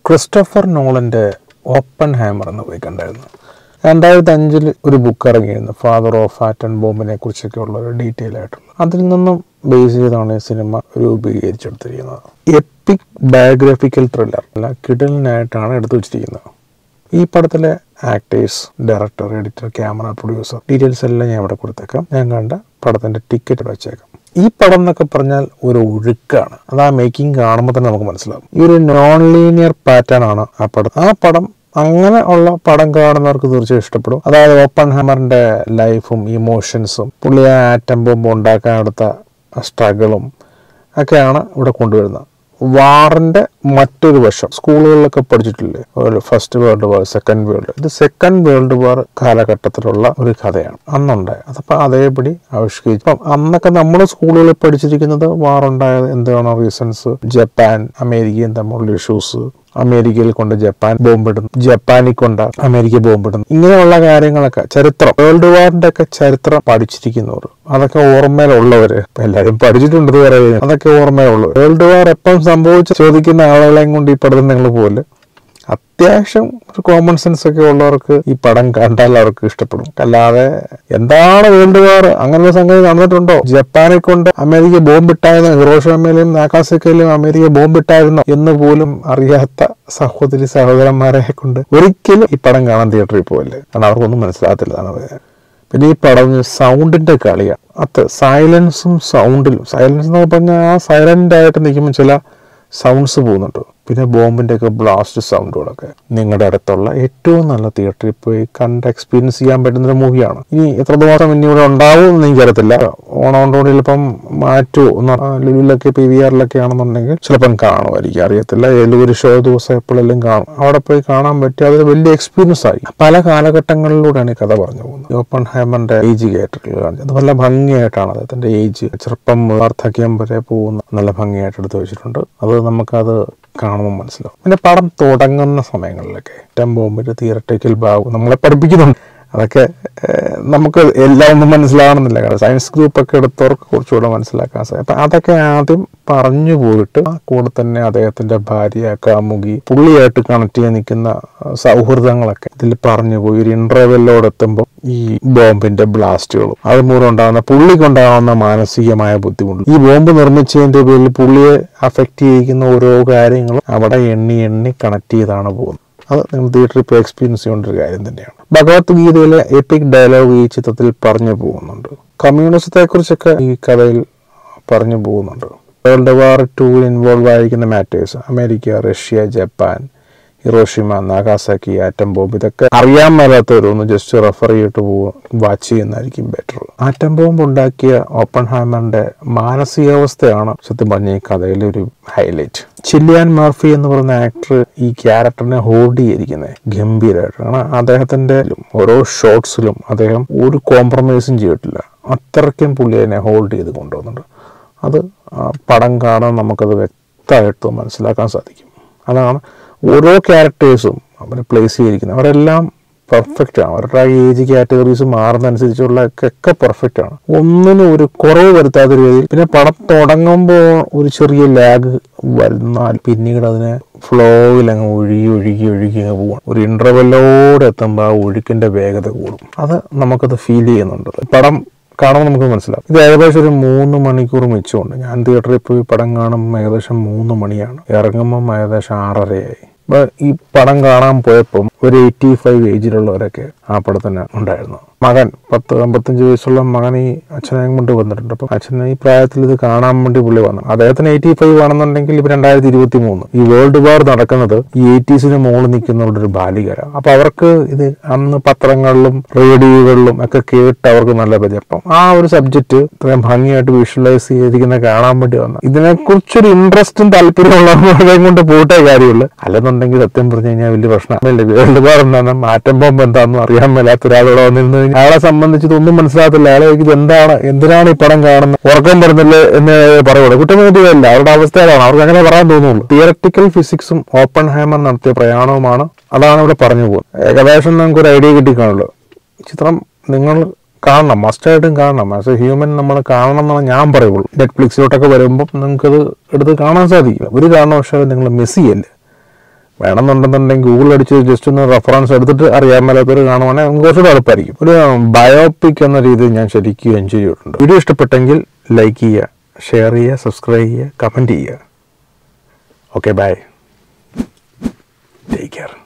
Christopher നോളന്റെ open hammer എന്ന് പോയി കണ്ടായിരുന്നു രണ്ടായിരത്തി അഞ്ചിൽ ഒരു ബുക്ക് ഇറങ്ങിയിരുന്നു ഫാദർ ഓഫ് ആറ്റൺ ബോംബിനെ കുറിച്ചൊക്കെ ഉള്ള ഒരു ഡീറ്റെയിൽ ആയിട്ടുള്ള അതിൽ നിന്നും ബേസ് ചെയ്താണ് ഈ സിനിമ രൂപീകരിച്ചെടുത്തിരിക്കുന്നത് എപ്പിക് ബയോഗ്രഫിക്കൽ ത്രില്ലർ അല്ല കിടലിനായിട്ടാണ് എടുത്തു വെച്ചിരിക്കുന്നത് ഈ പടത്തിലെ actors director editor camera producer details എല്ലാം ഞാൻ ഇവിടെ കൊടുത്തേക്കാം ഞാൻ കണ്ട പടത്തിന്റെ ടിക്കറ്റ് വെച്ചേക്കാം ഈ പടം എന്നൊക്കെ പറഞ്ഞാൽ ഒരു ഒഴുക്കാണ് അത് ആ മേക്കിംഗ് കാണുമ്പോൾ തന്നെ നമുക്ക് മനസ്സിലാവും ഈ ഒരു നോൺ ലീനിയർ പാറ്റേൺ ആണ് ആ പടം ആ പടം അങ്ങനെ ഉള്ള പടം കാണുന്നവർക്ക് തീർച്ചയായും ഇഷ്ടപ്പെടും അതായത് ഓപ്പൺ ഹാമറിന്റെ ലൈഫും ഇമോഷൻസും പുള്ളി ആ ആറ്റം ബോംബ് ഉണ്ടാക്കാനെടുത്ത സ്ട്രഗിളും ഒക്കെയാണ് ഇവിടെ കൊണ്ടുവരുന്നത് വാറിന്റെ മറ്റൊരു വശം സ്കൂളുകളിലൊക്കെ പഠിച്ചിട്ടില്ലേ ഒരു first world war second world ഇത് സെക്കൻഡ് വേൾഡ് വാർ കാലഘട്ടത്തിലുള്ള ഒരു കഥയാണ് അന്നുണ്ടായ അതപ്പോൾ അതേപടി ആവിഷ്കരിച്ചു അപ്പം അന്നൊക്കെ നമ്മൾ സ്കൂളുകളിൽ പഠിച്ചിരിക്കുന്നത് വാർ ഉണ്ടായത് എന്താണ് റീസൺസ് ജപ്പാൻ അമേരിക്കയും തമ്മിലുള്ള ഇഷ്യൂസ് അമേരിക്കയിൽ കൊണ്ട് ജപ്പാൻ ബോംബിടുന്നു ജപ്പാനിൽ കൊണ്ട് അമേരിക്ക ബോംബിടുന്നു ഇങ്ങനെയുള്ള കാര്യങ്ങളൊക്കെ ചരിത്രം വേൾഡ് വാറിന്റെ ഒക്കെ ചരിത്രം പഠിച്ചിരിക്കുന്നവർ അതൊക്കെ ഓർമ്മയിലുള്ളവര് ഇപ്പൊ എല്ലാവരും പഠിച്ചിട്ടുണ്ട് ഇതുവരെ അതൊക്കെ ഓർമ്മയുള്ളൂ വേൾഡ് വാർ എപ്പം സംഭവിച്ച് ചോദിക്കുന്ന ആളുകളെയും കൊണ്ട് ഈ പടത്തിൽ നിങ്ങൾ പോലെ അത്യാവശ്യം ഒരു കോമൺ സെൻസ് ഒക്കെ ഉള്ളവർക്ക് ഈ പടം കണ്ടാൽ അവർക്ക് ഇഷ്ടപ്പെടും അല്ലാതെ എന്താണ് വേൾഡ് വാർ അങ്ങനെ ഒരു സംഗതി നടന്നിട്ടുണ്ടോ ജപ്പാനെ കൊണ്ട് അമേരിക്ക ബോംബിട്ടായിരുന്നു ഹിറോഷിമയിലും നാക്കാസിക്കയിലും അമേരിക്ക ബോംബിട്ടായിരുന്നോ എന്ന് പോലും അറിയാത്ത സഹോദരി സഹോദരന്മാരെ കൊണ്ട് ഒരിക്കലും ഈ പടം കാണാൻ തിയേറ്ററിൽ പോയില്ലേ കാരണം അവർക്കൊന്നും മനസ്സിലാകത്തില്ല എന്നാണ് പറയുന്നത് പിന്നെ ഈ പടം സൗണ്ടിന്റെ കളിയാണ് അത് സൈലൻസും സൗണ്ടിലും സൈലൻസ് എന്ന് പറഞ്ഞാൽ ആ സൈലന്റ് ആയിട്ട് നിൽക്കുമ്പോൾ ചില സൗണ്ട്സ് പോകുന്നുണ്ട് പിന്നെ ബോംബിന്റെ ഒക്കെ ബ്ലാസ്റ്റ് സൗണ്ടുകളൊക്കെ നിങ്ങളുടെ അടുത്തുള്ള ഏറ്റവും നല്ല തിയേറ്ററിൽ പോയി കണ്ട് എക്സ്പീരിയൻസ് ചെയ്യാൻ പറ്റുന്ന ഒരു മൂവിയാണ് ഇനി എത്ര ദിവസം ഇനി ഇവിടെ ഉണ്ടാവും എന്ന് എനിക്കറിയത്തില്ല ഓണോണ്ടോട് ചിലപ്പം മാറ്റുമോ ലുലുവിലൊക്കെ പി വി ആറിലൊക്കെ ആണെന്നുണ്ടെങ്കിൽ ചിലപ്പം കാണുമായിരിക്കും അറിയത്തില്ല ഏതെങ്കിലും ഒരു ഷോ ദിവസം എപ്പോഴെല്ലാം കാണും അവിടെ പോയി കാണാൻ പറ്റി അതൊരു വലിയ എക്സ്പീരിയൻസ് ആയി പല കാലഘട്ടങ്ങളിലൂടെയാണ് ഈ കഥ പറഞ്ഞു പോകുന്നത് ഓപ്പൺ ഹൈമന്റെ ഏജ് തിയേറ്ററിൽ കാണിച്ചത് അത് നല്ല ഭംഗിയായിട്ടാണ് അദ്ദേഹത്തിന്റെ ഏജ് ചെറുപ്പം വാർദ്ധക്യം വരെ പോകുന്ന നല്ല ഭംഗിയായിട്ട് എടുത്തു വെച്ചിട്ടുണ്ട് അത് നമുക്കത് കാണുമ്പോൾ മനസ്സിലാവും പിന്നെ പടം തുടങ്ങുന്ന സമയങ്ങളിലൊക്കെ ഏറ്റവും ബോംബിന്റെ തിയറട്ടിക്കൽ ഭാഗം നമ്മളെ പഠിപ്പിക്കുന്നുണ്ട് അതൊക്കെ ഏഹ്, നമുക്ക് എല്ലാം ഒന്നും മനസ്സിലാവണമെന്നില്ല കാരണം സയൻസ് ഗ്രൂപ്പ് ഒക്കെ എടുത്തവർക്ക് കുറച്ചുകൂടെ മനസ്സിലാക്കാൻ സാധിക്കും അപ്പം അതൊക്കെ ആദ്യം പറഞ്ഞു പോയിട്ട് ആ കൂടെ തന്നെ അദ്ദേഹത്തിന്റെ ഭാര്യ കാമുകി പുള്ളിയായിട്ട് കണക്ട് ചെയ്ത് നിൽക്കുന്ന ആ, സൗഹൃദങ്ങളൊക്കെ ഇതിൽ പറഞ്ഞു പോയി ഒരു ഇന്റർവെല്ലോട് എത്തുമ്പോൾ ഈ ബോംബിന്റെ ബ്ലാസ്റ്റുകളും അത് മൂലം ഉണ്ടാകുന്ന പുള്ളിക്കുണ്ടാകുന്ന മാനസികമായ ബുദ്ധിമുട്ട് ഈ ബോംബ് നിർമ്മിച്ചതിന്റെ പേരിൽ പുള്ളിയെ അഫക്റ്റ് ചെയ്യിക്കുന്ന ഓരോ കാര്യങ്ങളും അവിടെ എണ്ണി എണ്ണി കണക്ട് ചെയ്താണ് പോകുന്നത് അത് നിങ്ങൾ തിയേറ്ററിൽ ഇപ്പോൾ എക്സ്പീരിയൻസ് ചെയ്യേണ്ട ഒരു കാര്യം തന്നെയാണ് ഭഗവത്ഗീതയിലെ എപ്പിക് ഡയലോഗ് ഈ ചിത്രത്തിൽ പറഞ്ഞു പോകുന്നുണ്ട് കമ്മ്യൂണിസത്തെ കുറിച്ചൊക്കെ ഈ കഥയിൽ പറഞ്ഞു പോകുന്നുണ്ട് വേൾഡ് വാർ ടൂവിൽ ഇൻവോൾവ് ആയിരിക്കുന്ന matters America Russia Japan Hiroshima Nagasaki atom bomb ഇതൊക്കെ അറിയാൻ മേലാത്തവരൊന്ന് ജസ്റ്റ് റെഫർ ചെയ്തിട്ട് പോവുക വാച്ച് ചെയ്യുന്നതായിരിക്കും ബെറ്റർ ആറ്റം ബോംബ് ഉണ്ടാക്കിയ ഓപ്പൺ ഹാമറിന്റെ മാനസികാവസ്ഥയാണ് സത്യം പറഞ്ഞ ഈ കഥയിലെ ഒരു ഹൈലൈറ്റ് ചില്ലിയാൻ മർഫി എന്ന് പറയുന്ന ആക്ടർ ഈ ക്യാരക്ടറിനെ ഹോൾഡ് ചെയ്തിരിക്കുന്നത് ഗംഭീരമായിട്ട് കാരണം അദ്ദേഹത്തിന്റെ ഓരോ ഷോട്ട്സിലും അദ്ദേഹം ഒരു കോംപ്രമൈസും ചെയ്തിട്ടില്ല അത്രയ്ക്കും പുള്ളി അതിനെ ഹോൾഡ് ചെയ്ത് കൊണ്ടുവന്നുണ്ട് അത് ആ പടം കാണാൻ നമുക്കത് വ്യക്തമായിട്ട് മനസ്സിലാക്കാൻ സാധിക്കും അതാണ് ഓരോ ക്യാരക്ടേഴ്സും അവർ പ്ലേസ് ചെയ്തിരിക്കുന്നത് അവരെല്ലാം പെർഫെക്റ്റ് ആണ് അവരുടെ ആ ഏജ് കാറ്റഗറീസ് മാറുന്നതനുസരിച്ചുള്ള ഒക്കെ പെർഫെക്റ്റ് ആണ് ഒന്നിനും ഒരു കുറവ് വരുത്താത്ത രീതിയിൽ പിന്നെ പടം തുടങ്ങുമ്പോൾ ഒരു ചെറിയ ലാഗ് വരുന്നാൽ പിന്നീട് അതിനെ ഫ്ലോയിൽ അങ്ങ് ഒഴുകി ഒഴുകി ഒഴുകി അങ്ങ് പോവാണ് ഒരു ഇന്റർവെല്ലോടെ എത്തുമ്പോൾ ആ ഒഴുക്കിന്റെ വേഗത കൂടും അത് നമുക്കത് ഫീൽ ചെയ്യുന്നുണ്ട് പടം കാണുമ്പോൾ നമുക്ക് മനസ്സിലാവും ഇത് ഏകദേശം ഒരു മൂന്ന് മണിക്കൂർ മിച്ചമുണ്ട് ഞാൻ തിയേറ്ററിൽ പോയി പടം കാണുമ്പോൾ ഏകദേശം മൂന്ന് മണിയാണ് ഇറങ്ങുമ്പം ഏകദേശം ആറരയായി അപ്പൊ ഈ പടം കാണാൻ പോയപ്പം ഒരു എയ്റ്റി ഫൈവ് ഏജിലുള്ളവരൊക്കെ ആ പടത്തിന് ഉണ്ടായിരുന്നു മകൻ പത്ത് അമ്പത്തഞ്ച് വയസ്സുള്ള മകൻ ഈ അച്ഛനെയും കൊണ്ട് വന്നിട്ടുണ്ട് അപ്പം അച്ഛൻ ഈ പ്രായത്തിൽ ഇത് കാണാൻ വേണ്ടി പുള്ളി വന്നു അദ്ദേഹത്തിന് എയ്റ്റി ഫൈവ് ആണെന്നുണ്ടെങ്കിൽ ഇപ്പൊ രണ്ടായിരത്തി ഇരുപത്തി മൂന്ന് ഈ വേൾഡ് വാർ നടക്കുന്നത് ഈ എയ്റ്റീസിന് മുകളിൽ നിൽക്കുന്നവരുടെ ഒരു ബാലികര അപ്പൊ അവർക്ക് ഇത് അന്ന് പത്രങ്ങളിലും റേഡിയോകളിലും ഒക്കെ കേട്ട് അവർക്ക് നല്ല പരിചയം അപ്പം ആ ഒരു സബ്ജക്ട് ഇത്രയും ഭംഗിയായിട്ട് വിഷ്വലൈസ് ചെയ്തിരിക്കുന്ന കാണാൻ വേണ്ടി വന്നു ഇതിനെക്കുറിച്ചൊരു ഇൻട്രസ്റ്റും താല്പര്യമുള്ളവരെയും കൊണ്ട് പോയിട്ടേ കാര്യമുള്ളൂ അല്ലെന്നുണ്ടെങ്കിൽ സത്യം പറഞ്ഞു കഴിഞ്ഞാൽ വലിയ പ്രശ്നമില്ല വേൾഡ് വാർ എന്താണ് മാറ്റം ബോംബ് എന്താണെന്ന് അറിയാൻ മേലാത്ത ഒരാളോട് വന്നിരുന്നു കഴിഞ്ഞാൽ അയാളെ സംബന്ധിച്ച് ഇതൊന്നും മനസ്സിലാകത്തില്ല അയാളെ ചോദിക്കും, ഇത് എന്താണ് എന്തിനാണ് ഈ പടം കാണുന്നത് ഉറക്കം വരുന്നില്ല എന്ന് പറയുള്ളൂ കുറ്റമേറ്റിയല്ല അവരുടെ അവസ്ഥയിലാണ് അവർക്ക് അങ്ങനെ പറയാൻ തോന്നുള്ളൂ തിയററ്റിക്കൽ ഫിസിക്സും ഓപ്പൺ ഹാമർ നടത്തിയ പ്രയാണവുമാണ് അതാണ് ഇവിടെ പറഞ്ഞു പോകുന്നത് ഏകദേശം നമുക്ക് ഒരു ഐഡിയ കിട്ടിക്കാണുള്ളൂ ചിത്രം നിങ്ങൾ കാണണം മസ്റ്റായിട്ടും കാണണം ആസ് എ ഹ്യൂമൻ നമ്മൾ കാണണം എന്നാണ് ഞാൻ പറയുള്ളൂ നെറ്റ്ഫ്ലിക്സിലോട്ടൊക്കെ വരുമ്പോൾ നിങ്ങൾക്കത് എടുത്ത് കാണാൻ സാധിക്കില്ല ഒരു കാരണവശാലും നിങ്ങൾ മിസ് ചെയ്യല്ലേ വേണമെന്നുണ്ടെന്നുണ്ടെങ്കിൽ ഗൂഗിൾ അടിച്ച് ജസ്റ്റ് ഒന്ന് റെഫറൻസ് എടുത്തിട്ട് അറിയാൻ മേലാത്തവർ കാണുവാണെങ്കിൽ നമുക്ക് കുറച്ചുകൂടെ എളുപ്പമായിരിക്കും ഒരു ബയോപിക് എന്ന രീതിയിൽ ഞാൻ ശരിക്കും എൻജോയ് ചെയ്തിട്ടുണ്ട് വീഡിയോ ഇഷ്ടപ്പെട്ടെങ്കിൽ ലൈക്ക് ചെയ്യുക ഷെയർ ചെയ്യുക സബ്സ്ക്രൈബ് ചെയ്യുക കമൻറ്റ് ചെയ്യുക ഓക്കെ ബൈ ടേക്ക് കെയർ